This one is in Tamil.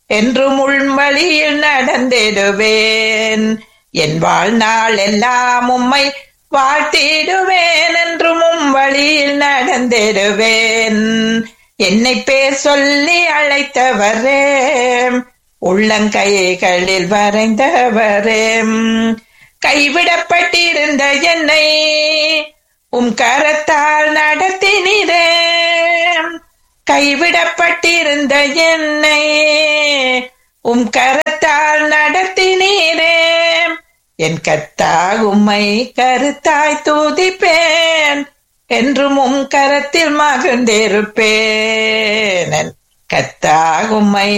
என்றும் உள்வழியில் நடந்திடுவேன் என் வாழ்நாள் எல்லாம் உம்மை வாழ்த்திடுவேன் என்றும் உம் வழியில் நடந்திடுவேன் என்னை பேர் சொல்லி அழைத்தவரே உள்ளங்கைகளில் வரைந்தவரே கைவிடப்பட்டிருந்த என்னை உம் கரத்தால் நடத்தினீரே கைவிடப்பட்டிருந்த என்னை உம் கரத்தால் நடத்தினீரே என் கத்தா உம்மை கருத்தாய் தூதிப்பேன் என்றும் உம் கரத்தில் மகிழ்ந்திருப்பேன் கத்தா உம்மை